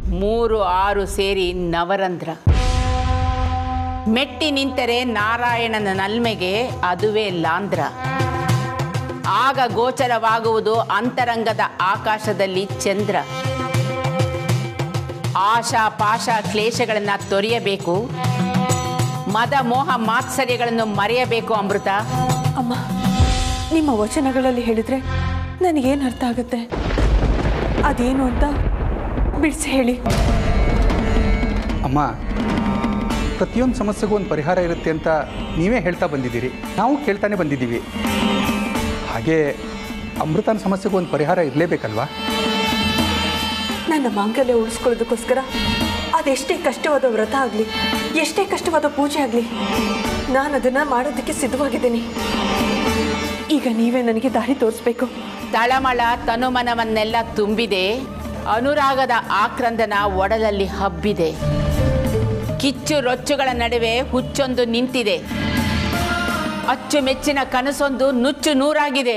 ಮೂರು ಆರು ಸೇರಿ ನವರಂಧ್ರ ಮೆಟ್ಟಿ ನಿಂತರೆ ನಾರಾಯಣನ ನಲ್ಮೆಗೆ ಅದುವೇ ಲಾಂಧ್ರ ಆಗ ಗೋಚರವಾಗುವುದು ಅಂತರಂಗದ ಆಕಾಶದಲ್ಲಿ ಚಂದ್ರ ಆಶಾ ಪಾಶ ಕ್ಲೇಶಗಳನ್ನು ತೊರೆಯಬೇಕು ಮದ ಮೋಹ ಮಾತ್ಸರ್ಯಗಳನ್ನು ಮರೆಯಬೇಕು ಅಮೃತ ಅಮ್ಮ ನಿಮ್ಮ ವಚನಗಳಲ್ಲಿ ಹೇಳಿದ್ರೆ ನನಗೇನು ಅರ್ಥ ಆಗುತ್ತೆ ಅದೇನು ಅಂತ ಬಿಡಿಸಿ ಹೇಳಿ ಅಮ್ಮ ಪ್ರತಿಯೊಂದು ಸಮಸ್ಯೆಗೂ ಒಂದು ಪರಿಹಾರ ಇರುತ್ತೆ ಅಂತ ನೀವೇ ಹೇಳ್ತಾ ಬಂದಿದ್ದೀರಿ ನಾವು ಕೇಳ್ತಾನೆ ಬಂದಿದ್ದೀವಿ ಹಾಗೆ ಅಮೃತನ ಸಮಸ್ಯೆಗೂ ಒಂದು ಪರಿಹಾರ ಇರಲೇಬೇಕಲ್ವಾ ನನ್ನ ಮಾಂಗಲ್ಯ ಉಳಿಸ್ಕೊಳ್ಳೋದಕ್ಕೋಸ್ಕರ ಅದೆಷ್ಟೇ ಕಷ್ಟವಾದ ವ್ರತ ಆಗಲಿ ಎಷ್ಟೇ ಕಷ್ಟವಾದ ಪೂಜೆ ಆಗಲಿ ನಾನು ಅದನ್ನು ಮಾಡೋದಕ್ಕೆ ಸಿದ್ಧವಾಗಿದ್ದೀನಿ ಈಗ ನೀವೇ ನನಗೆ ದಾರಿ ತೋರಿಸ್ಬೇಕು ತಳಮಳ ತನುಮನವನ್ನೆಲ್ಲ ತುಂಬಿದೆ ಅನುರಾಗದ ಆಕ್ರಂದನ ಒಡಲಲ್ಲಿ ಹಬ್ಬಿದೆ ಕಿಚ್ಚು ರೊಚ್ಚುಗಳ ನಡುವೆ ಹುಚ್ಚೊಂದು ನಿಂತಿದೆ ಅಚ್ಚುಮೆಚ್ಚಿನ ಕನಸೊಂದು ನುಚ್ಚು ನೂರಾಗಿದೆ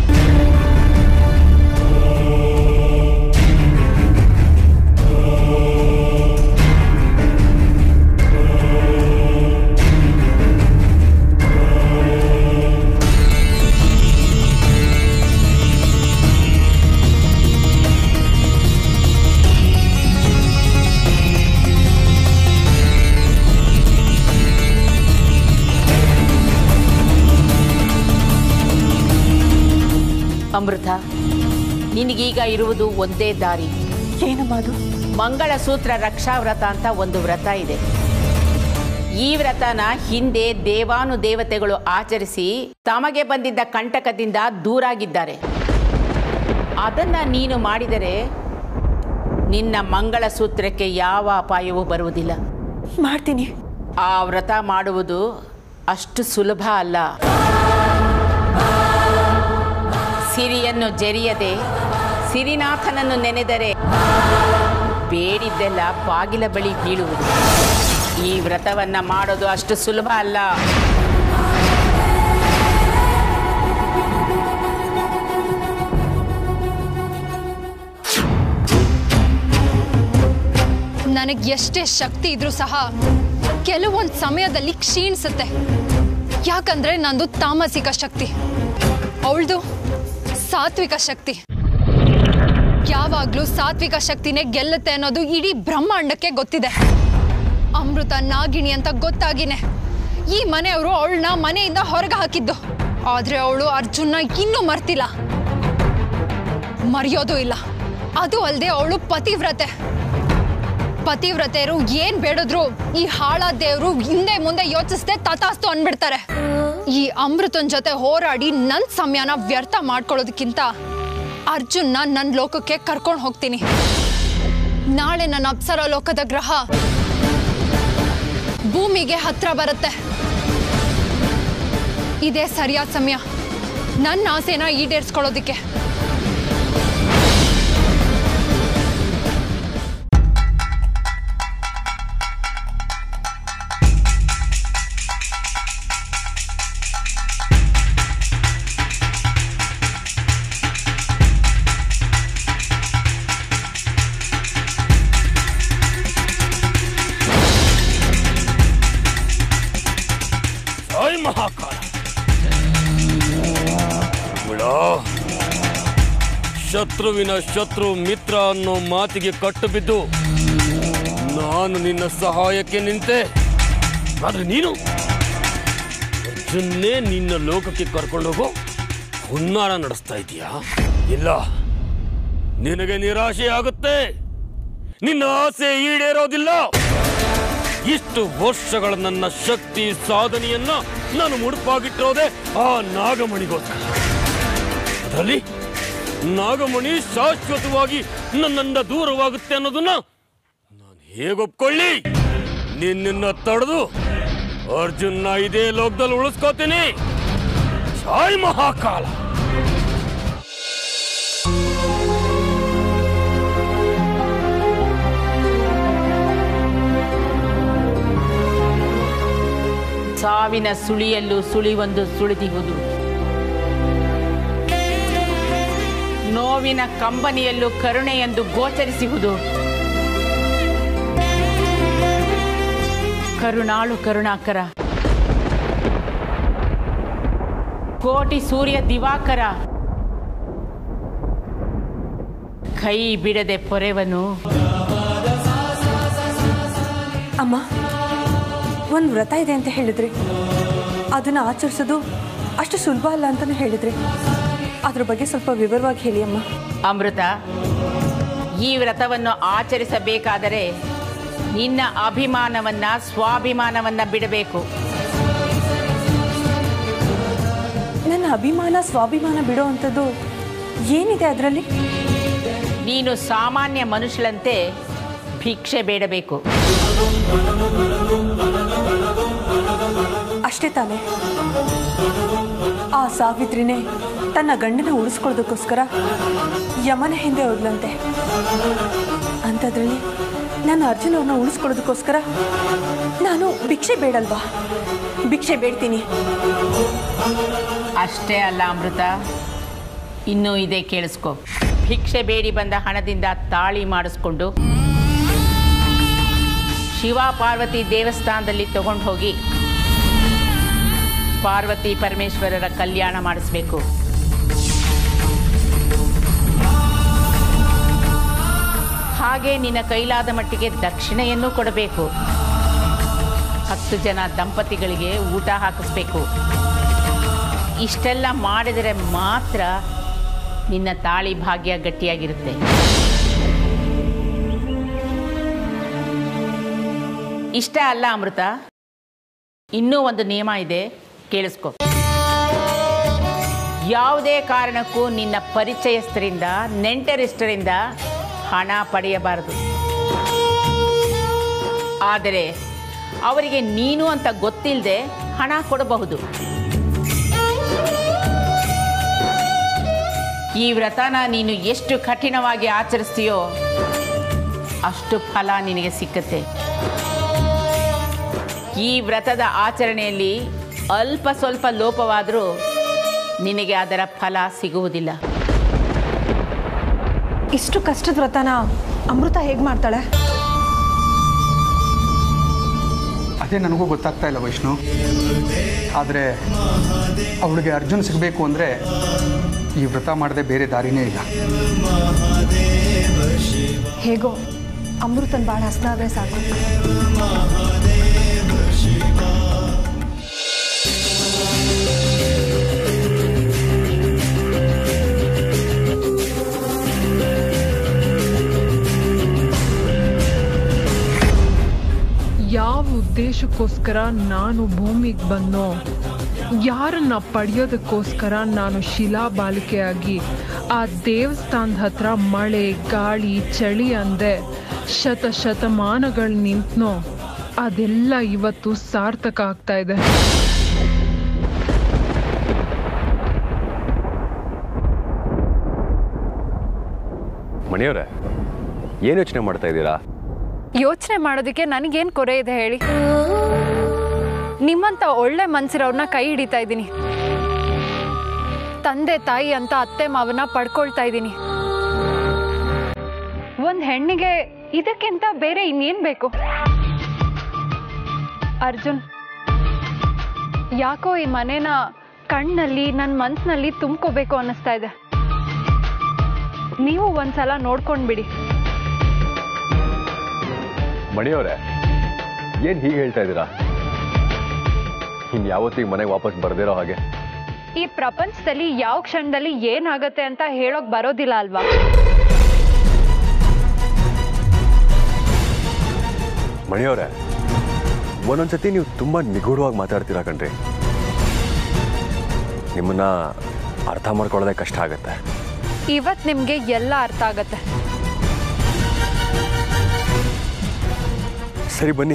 ಅಮೃತ ನಿನಗೀಗ ಇರುವುದು ಒಂದೇ ದಾರಿ ಏನಮ್ಮ ಅದು ಮಂಗಳಸೂತ್ರ ರಕ್ಷಾ ವ್ರತ ಅಂತ ಒಂದು ವ್ರತ ಇದೆ ಈ ವ್ರತನ ಹಿಂದೆ ದೇವಾನು ದೇವತೆಗಳು ಆಚರಿಸಿ ತಮಗೆ ಬಂದಿದ್ದ ಕಂಟಕದಿಂದ ದೂರಾಗಿದ್ದಾರೆ ಅದನ್ನ ನೀನು ಮಾಡಿದರೆ ನಿನ್ನ ಮಂಗಳಸೂತ್ರಕ್ಕೆ ಯಾವ ಅಪಾಯವೂ ಬರುವುದಿಲ್ಲ ಮಾಡ್ತೀನಿ ಆ ವ್ರತ ಮಾಡುವುದು ಅಷ್ಟು ಸುಲಭ ಅಲ್ಲ ಸಿರಿಯನ್ನು ಜರಿಯದೆ ಸಿರಿನಾಥನನ್ನು ನೆನೆದರೆ ಬೇಡಿದ್ದೆಲ್ಲ ಬಾಗಿಲ ಬಳಿ ಬೀಳುವುದು ಈ ವ್ರತವನ್ನ ಮಾಡೋದು ಅಷ್ಟು ಸುಲಭ ಅಲ್ಲ ನನಗೆ ಎಷ್ಟೇ ಶಕ್ತಿ ಇದ್ರೂ ಸಹ ಕೆಲವೊಂದು ಸಮಯದಲ್ಲಿ ಕ್ಷೀಣಿಸುತ್ತೆ ಯಾಕಂದ್ರೆ ನಂದು ತಾಮಸಿಕ ಶಕ್ತಿ ಅವಳದು ಸಾತ್ವಿಕ ಶಕ್ತಿ ಯಾವಾಗ್ಲೂ ಸಾತ್ವಿಕ ಶಕ್ತಿನೇ ಗೆಲ್ಲುತ್ತೆ ಅನ್ನೋದು ಇಡೀ ಬ್ರಹ್ಮಾಂಡಕ್ಕೆ ಗೊತ್ತಿದೆ ಅಮೃತ ನಾಗಿಣಿ ಅಂತ ಗೊತ್ತಾಗಿನೇ ಈ ಮನೆಯವರು ಅವಳನ್ನ ಮನೆಯಿಂದ ಹೊರಗೆ ಹಾಕಿದ್ದು ಆದ್ರೆ ಅವಳು ಅರ್ಜುನ್ನ ಇನ್ನೂ ಮರ್ತಿಲ್ಲ ಮರೆಯೋದು ಇಲ್ಲ ಅದು ಅಲ್ಲದೆ ಅವಳು ಪತಿವ್ರತೆ ಪತಿವ್ರತೆಯರು ಏನ್ ಬೇಡಿದ್ರು ಈ ಹಾಳ ದೇವ್ರು ಹಿಂದೆ ಮುಂದೆ ಯೋಚಿಸದೆ ತಥಾಸ್ತು ಅನ್ಬಿಡ್ತಾರೆ ಈ ಅಮೃತನ್ ಜೊತೆ ಹೋರಾಡಿ ನನ್ ಸಮಯನ ವ್ಯರ್ಥ ಮಾಡ್ಕೊಳ್ಳೋದಕ್ಕಿಂತ ಅರ್ಜುನ್ನ ನನ್ ಲೋಕಕ್ಕೆ ಕರ್ಕೊಂಡು ಹೋಗ್ತೀನಿ ನಾಳೆ ನನ್ನ ಅಪ್ಸರ ಲೋಕದ ಗ್ರಹ ಭೂಮಿಗೆ ಹತ್ರ ಬರುತ್ತೆ ಇದೇ ಸರಿಯಾದ ಸಮಯ ನನ್ನ ಆಸೆನ ಈಡೇರಿಸ್ಕೊಳ್ಳೋದಕ್ಕೆ ಜೈ ಮಹಾಕಾಲ ಬಿಡ ಶತ್ರುವಿನ ಶತ್ರು ಮಿತ್ರ ಅನ್ನೋ ಮಾತಿಗೆ ಕಟ್ಟು ಬಿದ್ದು ನಾನು ನಿನ್ನ ಸಹಾಯಕ್ಕೆ ನಿಂತೆ ಆದ್ರೆ ನೀನು ಅರ್ಜುನ್ನೇ ನಿನ್ನ ಲೋಕಕ್ಕೆ ಕರ್ಕೊಂಡೋಗೋ ಹುನ್ನಾರ ನಡೆಸ್ತಾ ಇದೀಯಾ ಇಲ್ಲ ನಿನಗೆ ನಿರಾಶೆ ಆಗುತ್ತೆ ನಿನ್ನ ಆಸೆ ಈಡೇರೋದಿಲ್ಲ ಇಷ್ಟು ವರ್ಷಗಳ ನನ್ನ ಶಕ್ತಿ ಸಾಧನೆಯನ್ನ ನಾನು ಮುಡುಪಾಗಿಟ್ಟಿರೋದೆ ಆ ನಾಗಮಣಿಗೋಸ್ಕರ ಅದರಲ್ಲಿ ನಾಗಮಣಿ ಶಾಶ್ವತವಾಗಿ ನನ್ನಿಂದ ದೂರವಾಗುತ್ತೆ ಅನ್ನೋದನ್ನ ನಾನು ಹೇಗೊಪ್ಕೊಳ್ಳಿ ನಿನ್ನ ತಡೆದು ಅರ್ಜುನ್ನ ಇದೇ ಲೋಕದಲ್ಲಿ ಉಳಿಸ್ಕೋತೀನಿ ಜೈ ಮಹಾಕಾಲ ಸಾವಿನ ಸುಳಿಯಲ್ಲೂ ಸುಳಿವೊಂದು ಸುಳಿದಿಹುದು ನೋವಿನ ಕಂಬನಿಯಲ್ಲೂ ಕರುಣೆಯೆಂದು ಗೋಚರಿಸುವುದು ಕರುಣಾಳು ಕರುಣಾಕರ ಕೋಟಿ ಸೂರ್ಯ ದಿವಾಕರ ಕೈ ಬಿಡದೆ ಪೊರೆವನು ಅಮ್ಮ ಒಂದು ವ್ರತ ಇದೆ ಅಂತ ಹೇಳಿದ್ರಿ ಅದನ್ನು ಆಚರಿಸೋದು ಅಷ್ಟು ಸುಲಭ ಅಲ್ಲ ಅಂತಲೂ ಹೇಳಿದ್ರಿ ಅದ್ರ ಬಗ್ಗೆ ಸ್ವಲ್ಪ ವಿವರವಾಗಿ ಹೇಳಿ ಅಮ್ಮ ಅಮೃತ ಈ ವ್ರತವನ್ನು ಆಚರಿಸಬೇಕಾದರೆ ನಿನ್ನ ಅಭಿಮಾನವನ್ನ ಸ್ವಾಭಿಮಾನವನ್ನ ಬಿಡಬೇಕು ನನ್ನ ಅಭಿಮಾನ ಸ್ವಾಭಿಮಾನ ಬಿಡೋ ಅಂಥದ್ದು ಏನಿದೆ ಅದರಲ್ಲಿ ನೀನು ಸಾಮಾನ್ಯ ಮನುಷ್ಯಳಂತೆ ಭಿಕ್ಷೆ ಬೇಡಬೇಕು ಅಷ್ಟೇ ತಾನೇ ಆ ಸಾವಿತ್ರಿನೇ ತನ್ನ ಗಂಡನ ಉಳಿಸ್ಕೊಳ್ಳೋದಕ್ಕೋಸ್ಕರ ಯಮನ ಹಿಂದೆ ಹೋದ್ಲಂತೆ ಅಂಥದ್ರಲ್ಲಿ ನಾನು ಅರ್ಜುನ್ ಅವ್ರನ್ನ ಉಳಿಸ್ಕೊಳ್ಳೋದಕ್ಕೋಸ್ಕರ ನಾನು ಭಿಕ್ಷೆ ಬೇಡಲ್ವಾ ಭಿಕ್ಷೆ ಬೇಡ್ತೀನಿ ಅಷ್ಟೇ ಅಲ್ಲ ಅಮೃತ ಇನ್ನೂ ಇದೆ ಕೇಳಿಸ್ಕೊ ಭಿಕ್ಷೆ ಬೇಡಿ ಬಂದ ಹಣದಿಂದ ತಾಳಿ ಮಾಡಿಸ್ಕೊಂಡು ಶಿವ ಪಾರ್ವತಿ ದೇವಸ್ಥಾನದಲ್ಲಿ ತಗೊಂಡು ಹೋಗಿ ಪಾರ್ವತಿ ಪರಮೇಶ್ವರರ ಕಲ್ಯಾಣ ಮಾಡಿಸ್ಬೇಕು ಹಾಗೆ ನಿನ್ನ ಕೈಲಾದ ಮಟ್ಟಿಗೆ ದಕ್ಷಿಣೆಯನ್ನು ಕೊಡಬೇಕು ಹತ್ತು ಜನ ದಂಪತಿಗಳಿಗೆ ಊಟ ಹಾಕಿಸ್ಬೇಕು ಇಷ್ಟೆಲ್ಲ ಮಾಡಿದರೆ ಮಾತ್ರ ನಿನ್ನ ತಾಳಿ ಭಾಗ್ಯ ಗಟ್ಟಿಯಾಗಿರುತ್ತೆ ಇಷ್ಟ ಅಲ್ಲ ಅಮೃತ ಇನ್ನೂ ಒಂದು ನಿಯಮ ಇದೆ ಕೇಳಿಸ್ಕೊ ಯಾವುದೇ ಕಾರಣಕ್ಕೂ ನಿನ್ನ ಪರಿಚಯಸ್ಥರಿಂದ ನೆಂಟರಿಷ್ಟರಿಂದ ಹಣ ಪಡೆಯಬಾರದು ಆದರೆ ಅವರಿಗೆ ನೀನು ಅಂತ ಗೊತ್ತಿಲ್ಲದೆ ಹಣ ಕೊಡಬಹುದು ಈ ವ್ರತನ ನೀನು ಎಷ್ಟು ಕಠಿಣವಾಗಿ ಆಚರಿಸ್ತೀಯೋ ಅಷ್ಟು ಫಲ ನಿನಗೆ ಸಿಕ್ಕತ್ತೆ ಈ ವ್ರತದ ಆಚರಣೆಯಲ್ಲಿ ಅಲ್ಪ ಸ್ವಲ್ಪ ಲೋಪವಾದರೂ ನಿನಗೆ ಅದರ ಫಲ ಸಿಗುವುದಿಲ್ಲ ಇಷ್ಟು ಕಷ್ಟದ ವ್ರತನ ಅಮೃತ ಹೇಗೆ ಮಾಡ್ತಾಳೆ ಅದೇ ನನಗೂ ಗೊತ್ತಾಗ್ತಾ ಇಲ್ಲ ವೈಷ್ಣು ಆದರೆ ಅವಳಿಗೆ ಅರ್ಜುನ್ ಸಿಗಬೇಕು ಅಂದರೆ ಈ ವ್ರತ ಮಾಡದೆ ಬೇರೆ ದಾರಿನೇ ಇಲ್ಲ ಹೇಗೋ ಅಮೃತನ್ ಭಾಳ ಹಸ್ನ ಆದರೆ ಸಾಕು ಯಾವ ಉದ್ದೇಶಕ್ಕೋಸ್ಕರ ನಾನು ಭೂಮಿಗೆ ಬಂದೋ ಯಾರನ್ನ ಪಡೆಯೋದಕ್ಕೋಸ್ಕರ ನಾನು ಶಿಲಾ ಬಾಲಿಕೆಯಾಗಿ ಆ ದೇವಸ್ಥಾನದ ಹತ್ರ ಮಳೆ ಗಾಳಿ ಚಳಿ ಅಂದೆ ಶತ ಶತಮಾನಗಳು ನಿಂತ್ನೋ ಅದೆಲ್ಲ ಇವತ್ತು ಸಾರ್ಥಕ ಆಗ್ತಾ ಇದೆ ಮಣಿಯವರೇ ಏನು ಯೋಚನೆ ಮಾಡ್ತಾ ಇದ್ದೀರಾ ಯೋಚನೆ ಮಾಡೋದಕ್ಕೆ ನನಗೇನು ಕೊರೆ ಇದೆ ಹೇಳಿ ನಿಮ್ಮಂತ ಒಳ್ಳೆ ಮನ್ಸಿರೋರ್ನ ಕೈ ಹಿಡಿತಾ ಇದ್ದೀನಿ ತಂದೆ ತಾಯಿ ಅಂತ ಅತ್ತೆ ಮಾವನ ಪಡ್ಕೊಳ್ತಾ ಇದ್ದೀನಿ ಒಂದು ಹೆಣ್ಣಿಗೆ ಇದಕ್ಕಿಂತ ಬೇರೆ ಇನ್ನೇನು ಬೇಕು ಅರ್ಜುನ್ ಯಾಕೋ ಈ ಮನೇನ ಕಣ್ಣಲ್ಲಿ ನನ್ನ ಮನ್ಸಿನಲ್ಲಿ ತುಂಬ್ಕೋಬೇಕು ಅನ್ನಿಸ್ತಾ ಇದೆ ನೀವು ಒಂದ್ಸಲ ನೋಡ್ಕೊಂಡ್ಬಿಡಿ ಮಣಿಯವರೇ ಏನು ಹೀಗೆ ಹೇಳ್ತಾ ಇದ್ದೀರಾ ಇನ್ನು ಯಾವತ್ತಿಗೆ ಮನೆಗೆ ವಾಪಸ್ ಬರ್ದಿರೋ ಹಾಗೆ ಈ ಪ್ರಪಂಚದಲ್ಲಿ ಯಾವ ಕ್ಷಣದಲ್ಲಿ ಏನಾಗತ್ತೆ ಅಂತ ಹೇಳೋಕ್ ಬರೋದಿಲ್ಲ ಅಲ್ವಾ ಮಣಿಯವರೇ ಒಂದೊಂದ್ಸತಿ ನೀವು ತುಂಬ ನಿಗೂಢವಾಗಿ ಮಾತಾಡ್ತೀರಾ ಕಣ್ರಿ ನಿಮ್ಮನ್ನ ಅರ್ಥ ಮಾಡ್ಕೊಳ್ಳೋದೇ ಕಷ್ಟ ಆಗತ್ತೆ ಇವತ್ ನಿಮ್ಗೆ ಎಲ್ಲ ಅರ್ಥ ಆಗತ್ತೆ ಸರಿ ಬನ್ನಿ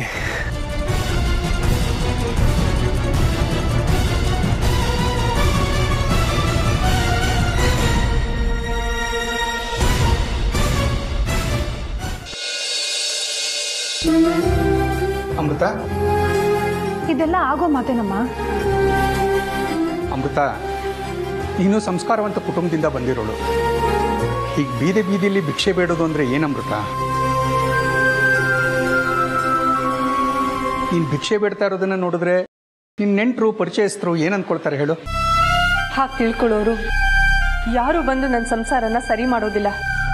ಅಮೃತ ಇದೆಲ್ಲ ಆಗೋ ಮಾತೇನಮ್ಮ ಅಮೃತ ನೀನು ಸಂಸ್ಕಾರವಂತ ಕುಟುಂಬದಿಂದ ಬಂದಿರೋಳು ಈಗ ಬೀದಿ ಬೀದಿಯಲ್ಲಿ ಭಿಕ್ಷೆ ಬೇಡೋದು ಅಂದರೆ ಏನಮೃತ ನೀನು ಭಿಕ್ಷೆ ಬೇಡ್ತಾ ಇರೋದನ್ನ ನೋಡಿದ್ರೆ ನಿನ್ನ ನೆಂಟರು ಪರಿಚಯಸ್ಥರು ಏನು ಅಂದ್ಕೊಳ್ತಾರೆ ಹೇಳು ಹಾಗೆ ತಿಳ್ಕೊಳ್ಳೋರು ಯಾರು ಬಂದು ನನ್ನ ಸಂಸಾರನ ಸರಿ ಮಾಡೋದಿಲ್ಲ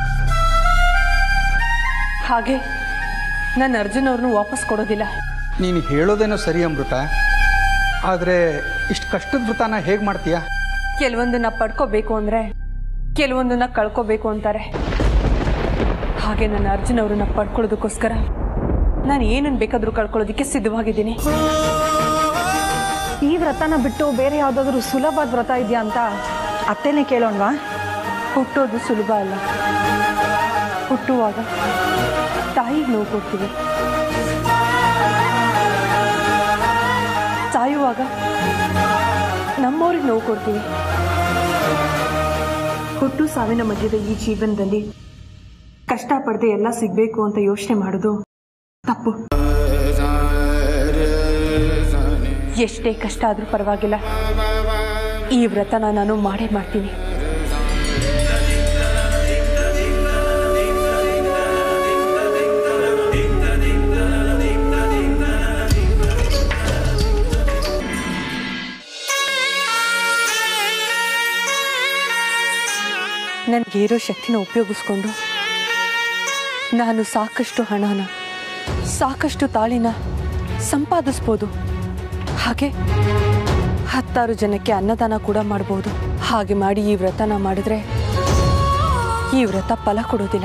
ಹಾಗೆ ನನ್ನ ಅರ್ಜುನ್ ಅವ್ರನ್ನೂ ವಾಪಸ್ ಕೊಡೋದಿಲ್ಲ ನೀನು ಹೇಳೋದೇನೋ ಸರಿ ಅಮೃತ ಆದರೆ ಇಷ್ಟು ಕಷ್ಟದ ವ್ರತನ ಹೇಗೆ ಮಾಡ್ತೀಯಾ ಕೆಲವೊಂದನ್ನ ಪಡ್ಕೋಬೇಕು ಅಂದರೆ ಕೆಲವೊಂದನ್ನ ಕಳ್ಕೋಬೇಕು ಅಂತಾರೆ ಹಾಗೆ ನನ್ನ ಅರ್ಜುನ್ ಅವ್ರನ್ನ ಪಡ್ಕೊಳ್ಳೋದಕ್ಕೋಸ್ಕರ ನಾನು ಏನನ್ನು ಬೇಕಾದರೂ ಕಳ್ಕೊಳ್ಳೋದಕ್ಕೆ ಸಿದ್ಧವಾಗಿದ್ದೀನಿ ಈ ವ್ರತನ ಬಿಟ್ಟು ಬೇರೆ ಯಾವುದಾದ್ರೂ ಸುಲಭವಾದ ವ್ರತ ಇದೆಯಾ ಅಂತ ಅತ್ತೆನೇ ಕೇಳೋಣವಾ ಹುಟ್ಟೋದು ಸುಲಭ ಅಲ್ಲ ಹುಟ್ಟುವಾಗ ತಾಯಿಗೆ ನೋವು ಕೊಡ್ತೀವಿ ಸಾಯುವಾಗ ನಮ್ಮವ್ರಿಗೆ ನೋವು ಕೊಡ್ತೀವಿ ಹುಟ್ಟು ಸಾವಿನ ಮಧ್ಯದ ಈ ಜೀವನದಲ್ಲಿ ಕಷ್ಟಪಡದೆ ಎಲ್ಲ ಸಿಗಬೇಕು ಅಂತ ಯೋಚನೆ ಮಾಡೋದು ತಪ್ಪು ಎಷ್ಟೇ ಕಷ್ಟ ಆದರೂ ಪರವಾಗಿಲ್ಲ ಈ ವ್ರತನ ನಾನು ಮಾಡೇ ಮಾಡ್ತೀನಿ ನನಗಿರೋ ಶಕ್ತಿನ ಉಪಯೋಗಿಸ್ಕೊಂಡು ನಾನು ಸಾಕಷ್ಟು ಹಣನ ಸಾಕಷ್ಟು ತಾಳಿನ ಸಂಪಾದಿಸ್ಬೋದು ಹಾಗೆ ಹತ್ತಾರು ಜನಕ್ಕೆ ಅನ್ನದಾನ ಕೂಡ ಮಾಡ್ಬೋದು ಹಾಗೆ ಮಾಡಿ ಈ ವ್ರತನ ಮಾಡಿದ್ರೆ ಈ ವ್ರತ ಫಲ ಕೊಡೋದಿಲ್ಲ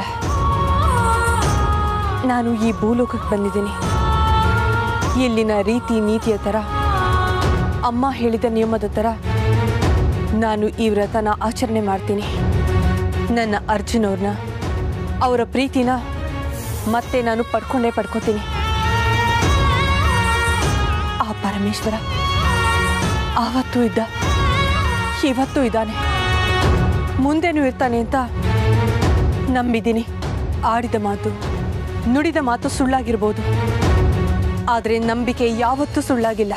ನಾನು ಈ ಭೂಲೋಕಕ್ಕೆ ಬಂದಿದ್ದೀನಿ ಇಲ್ಲಿನ ರೀತಿ ನೀತಿಯ ಥರ ಅಮ್ಮ ಹೇಳಿದ ನಿಯಮದ ಥರ ನಾನು ಈ ವ್ರತನ ಆಚರಣೆ ಮಾಡ್ತೀನಿ ನನ್ನ ಅರ್ಜುನ್ ಅವ್ರನ್ನ ಅವರ ಪ್ರೀತಿನ ಮತ್ತೆ ನಾನು ಪಡ್ಕೊಂಡೇ ಪಡ್ಕೋತೀನಿ ಆ ಪರಮೇಶ್ವರ ಆವತ್ತೂ ಇದ್ದ ಇವತ್ತೂ ಇದ್ದಾನೆ ಮುಂದೇನೂ ಇರ್ತಾನೆ ಅಂತ ನಂಬಿದ್ದೀನಿ ಆಡಿದ ಮಾತು ನುಡಿದ ಮಾತು ಸುಳ್ಳಾಗಿರ್ಬೋದು ಆದರೆ ನಂಬಿಕೆ ಯಾವತ್ತೂ ಸುಳ್ಳಾಗಿಲ್ಲ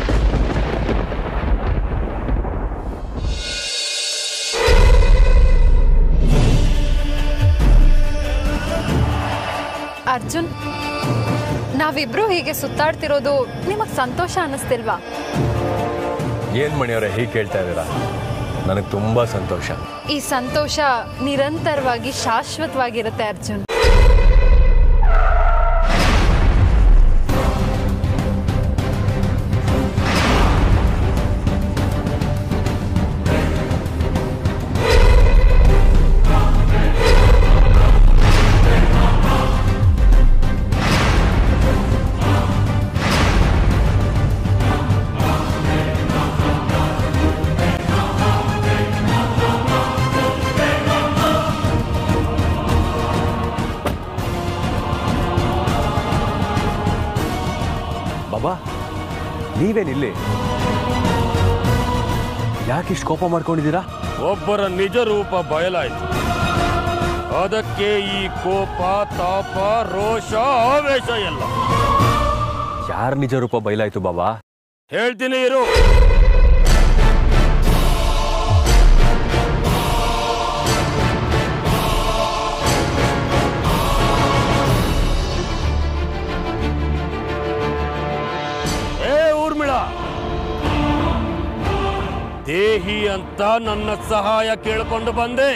ಅರ್ಜುನ್ ನಾವಿಬ್ರು ಹೀಗೆ ಸುತ್ತಾಡ್ತಿರೋದು ನಿಮಗ್ ಸಂತೋಷ ಅನ್ನಿಸ್ತಿಲ್ವಾ ಏನ್ ಮಣಿಯವರೇ ಹೀಗೆ ಕೇಳ್ತಾ ಇದ್ದೀರಾ ನನಗೆ ತುಂಬಾ ಸಂತೋಷ ಈ ಸಂತೋಷ ನಿರಂತರವಾಗಿ ಶಾಶ್ವತವಾಗಿರುತ್ತೆ ಅರ್ಜುನ್ ಬಾಬಾ ನೀವೇನಿಲ್ಲಿ ಯಾಕಿಷ್ಟು ಕೋಪ ಮಾಡ್ಕೊಂಡಿದ್ದೀರಾ ಒಬ್ಬರ ನಿಜ ರೂಪ ಬಯಲಾಯ್ತು ಅದಕ್ಕೆ ಈ ಕೋಪ ತಾಪ ರೋಷ ಆವೇಶ ಎಲ್ಲ ಯಾರ ನಿಜ ರೂಪ ಬಯಲಾಯ್ತು ಬಾಬಾ ಹೇಳ್ತೀನಿ ಇರು ಏ ಊರ್ಮಿಳ ದೇಹಿ ಅಂತ ನನ್ನ ಸಹಾಯ ಕೇಳಿಕೊಂಡು ಬಂದೆ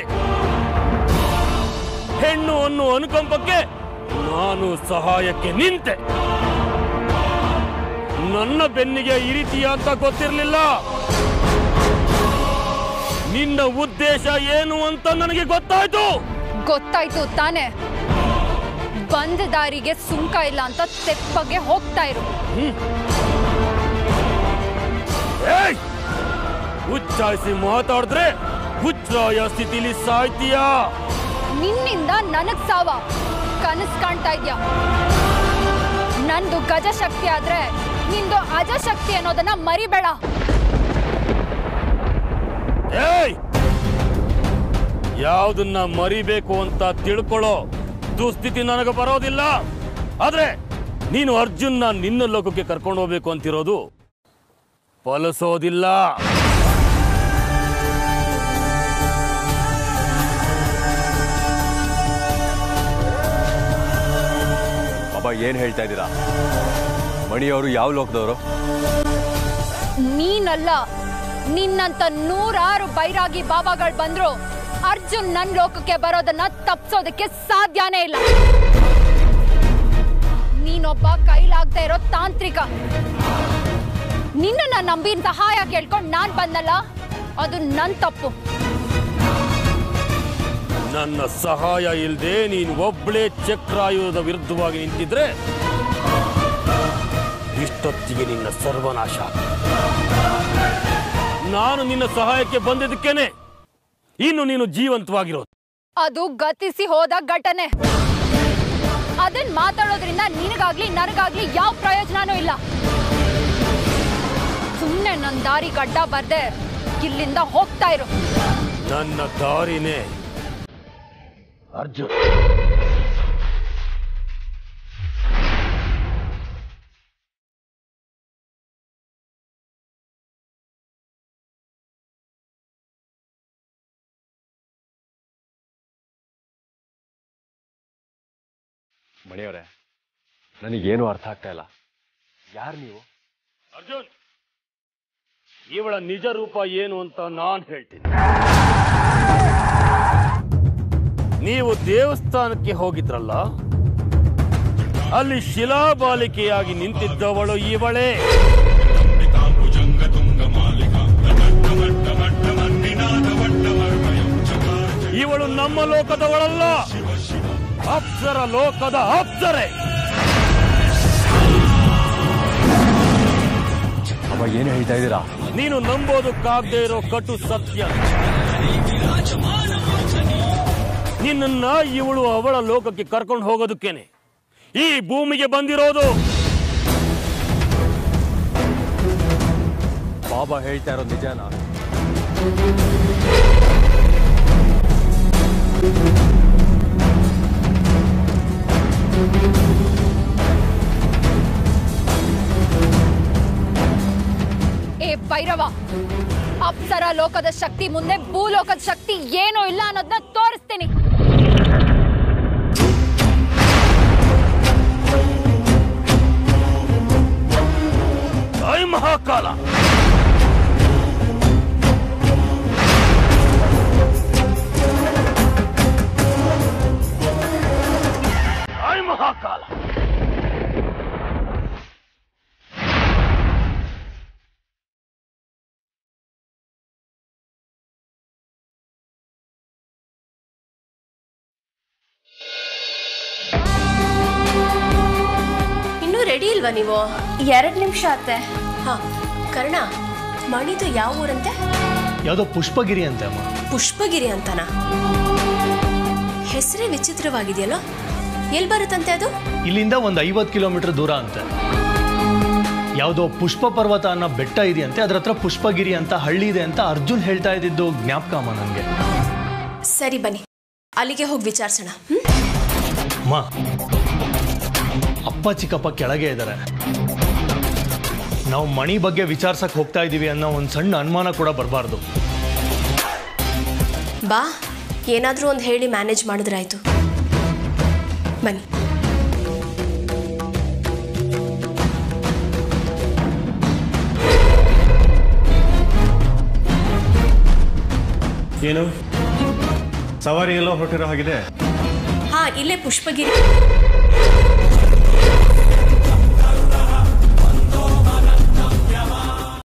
ಹೆಣ್ಣು ಅನ್ನೋ ಅನುಕಂಪಕ್ಕೆ ನಾನು ಸಹಾಯಕ್ಕೆ ನಿಂತೆ ನನ್ನ ಬೆನ್ನಿಗೆ ಈ ರೀತಿಯ ಅಂತ ಗೊತ್ತಿರಲಿಲ್ಲ ನಿನ್ನ ಉದ್ದೇಶ ಏನು ಅಂತ ನನಗೆ ಗೊತ್ತಾಯ್ತು ಗೊತ್ತಾಯ್ತು ತಾನೆ ಬಂದ ದಾರಿಗೆ ಸುಂಕ ಇಲ್ಲ ಅಂತ ತೆಪ್ಪಗೆ ಹೋಗ್ತಾ ಇರು ಏಯ್ ಉಚ್ಚಾಯಿಸಿ ಮಾತಾಡಿದ್ರೆ ಹುಚ್ಚಾಯ ಸ್ಥಿತಿಲಿ ಸಾಯ್ತೀಯಾ ನಿನ್ನಿಂದ ನನಗ್ ಸಾವ ಕನಸ್ ಕಾಣ್ತಾ ಇದ್ಯಾ ನಂದು ಗಜ ಶಕ್ತಿ ಆದ್ರೆ ನಿಂದು ಅಜಶಕ್ತಿ ಅನ್ನೋದನ್ನ ಮರಿಬೇಡ ಏಯ್ ಯಾವ್ದನ್ನ ಮರಿಬೇಕು ಅಂತ ತಿಳ್ಕೊಳ್ಳೋ ದುಸ್ಥಿತಿ ನನಗೆ ಬರೋದಿಲ್ಲ ಆದ್ರೆ ನೀನು ಅರ್ಜುನ್ನ ನಿನ್ನ ಲೋಕಕ್ಕೆ ಕರ್ಕೊಂಡು ಹೋಗ್ಬೇಕು ಅಂತಿರೋದು ಫಲಿಸೋದಿಲ್ಲ ಬಾಬಾ ಏನ್ ಹೇಳ್ತಾ ಇದ್ದೀರಾ ಮಣಿ ಅವರು ಯಾವ ಲೋಕದವರು ನೀನಲ್ಲ ನಿನ್ನಂತ ನೂರಾರು ಬೈರಾಗಿ ಬಾಬಾಗಳು ಬಂದ್ರು ಅರ್ಜುನ್ ನನ್ ಲೋಕಕ್ಕೆ ಬರೋದನ್ನ ತಪ್ಸೋದಕ್ಕೆ ಸಾಧ್ಯನೇ ಇಲ್ಲ ನೀನೊಬ್ಬ ಕೈಲಾಗ್ತಾ ಇರೋ ತಾಂತ್ರಿಕ ನಿನ್ನನ್ನ ನಂಬಿ ಸಹಾಯ ಕೇಳ್ಕೊಂಡು ನಾನ್ ಬಂದಲ್ಲ ಅದು ನನ್ ತಪ್ಪು ನನ್ನ ಸಹಾಯ ಇಲ್ಲದೆ ನೀನು ಒಬ್ಬಳೇ ಚಕ್ರಾಯುಧದ ವಿರುದ್ಧವಾಗಿ ನಿಂತಿದ್ರೆ ಇಷ್ಟೊತ್ತಿಗೆ ನಿನ್ನ ಸರ್ವನಾಶ ನಾನು ನಿನ್ನ ಸಹಾಯಕ್ಕೆ ಬಂದಿದ್ದಕ್ಕೇನೆ ಇನ್ನು ನೀನು ಜೀವಂತವಾಗಿರೋದು ಅದು ಗತಿಸಿ ಹೋದ ಘಟನೆ ಅದನ್ ಮಾತಾಡೋದ್ರಿಂದ ನಿನಗಾಗ್ಲಿ ನನಗಾಗ್ಲಿ ಯಾವ ಪ್ರಯೋಜನನೂ ಇಲ್ಲ ಸುಮ್ಮನೆ ನನ್ನ ದಾರಿ ಗಡ್ಡ ಬರ್ದೆ ಇಲ್ಲಿಂದ ಹೋಗ್ತಾ ಇರು ನನ್ನ ದಾರಿನೇ ಅರ್ಜುನ್ ಮಣಿಯವರೇ ನನಗೇನು ಅರ್ಥ ಆಗ್ತಾ ಇಲ್ಲ ಯಾರು ನೀವು ಅರ್ಜುನ್ ಇವಳ ನಿಜ ರೂಪ ಏನು ಅಂತ ನಾನು ಹೇಳ್ತೀನಿ ನೀವು ದೇವಸ್ಥಾನಕ್ಕೆ ಹೋಗಿದ್ರಲ್ಲ ಅಲ್ಲಿ ಶಿಲಾಬಾಲಿಕೆಯಾಗಿ ನಿಂತಿದ್ದವಳು ಇವಳೇ ಇವಳು ನಮ್ಮ ಲೋಕದವಳಲ್ಲ ಅಪ್ಸರ ಲೋಕದ ಅಪ್ಸರೆ ಅವ ಏನು ಹೇಳ್ತಾ ಇದ್ದೀರಾ ನೀನು ನಂಬೋದಕ್ಕಾಗದೇ ಇರೋ ಕಟು ಸತ್ಯ ನಿನ್ನನ್ನ ಇವಳು ಅವಳ ಲೋಕಕ್ಕೆ ಕರ್ಕೊಂಡು ಹೋಗೋದಕ್ಕೇನೆ ಈ ಭೂಮಿಗೆ ಬಂದಿರೋದು ಬಾಬಾ ಹೇಳ್ತಾ ಇರೋ ನಿಜಾನ ಏ ಭೈರವ ಅಪ್ಸರ ಲೋಕದ ಶಕ್ತಿ ಮುಂದೆ ಭೂಲೋಕದ ಶಕ್ತಿ ಏನೂ ಇಲ್ಲ ಅನ್ನೋದನ್ನ ತೋರಿಸ್ತೀನಿ ಐ ಮಹಾಕಾಲ ಐ ಮಹಾಕಾಲ ಇನ್ನೂ ರೆಡಿ ಇಲ್ವಾ ನೀವು ಎರಡು ನಿಮಿಷ ಆತೆ ಹಾ ಕರ್ಣ ಮಣಿದು ಯಾವ ಊರಂತೆ ಯಾವುದೋ ಪುಷ್ಪಗಿರಿ ಅಂತೆ ಅಮ್ಮ ಪುಷ್ಪಗಿರಿ ಅಂತನ ಹೆಸರೇ ವಿಚಿತ್ರವಾಗಿದೆಯಲ್ಲ ಎಲ್ಲಿ ಬರುತ್ತಂತೆ ಅದು ಇಲ್ಲಿಂದ ಒಂದು ಐವತ್ತು ಕಿಲೋಮೀಟರ್ ದೂರ ಅಂತೆ ಯಾವುದೋ ಪುಷ್ಪ ಪರ್ವತ ಅನ್ನೋ ಬೆಟ್ಟ ಇದೆಯಂತೆ ಅದ್ರ ಹತ್ರ ಪುಷ್ಪಗಿರಿ ಅಂತ ಹಳ್ಳಿ ಇದೆ ಅಂತ ಅರ್ಜುನ್ ಹೇಳ್ತಾ ಇದ್ದಿದ್ದು ಜ್ಞಾಪಕ ಅಮ್ಮ ನನಗೆ ಸರಿ ಬನ್ನಿ ಅಲ್ಲಿಗೆ ಹೋಗಿ ವಿಚಾರಿಸೋಣ ಹ್ಮ್ ಅಮ್ಮ ಅಪ್ಪ ಚಿಕ್ಕಪ್ಪ ಕೆಳಗೆ ಇದ್ದಾರೆ ನಾವು ಮಣಿ ಬಗ್ಗೆ ವಿಚಾರ್ಸಕ್ ಹೋಗ್ತಾ ಇದ್ದೀವಿ ಅನ್ನೋ ಒಂದು ಸಣ್ಣ ಅನುಮಾನ ಕೂಡ ಬರಬಾರ್ದು ಬಾ ಏನಾದರೂ ಒಂದು ಹೇಳಿ ಮ್ಯಾನೇಜ್ ಮಾಡಿದ್ರಾಯ್ತು ಬನ್ನಿ ಏನು ಸವಾರಿ ಎಲ್ಲ ಹೊರಟಿರೋ ಹಾಗಿದೆ ಹಾ ಇಲ್ಲೇ ಪುಷ್ಪಗಿರಿ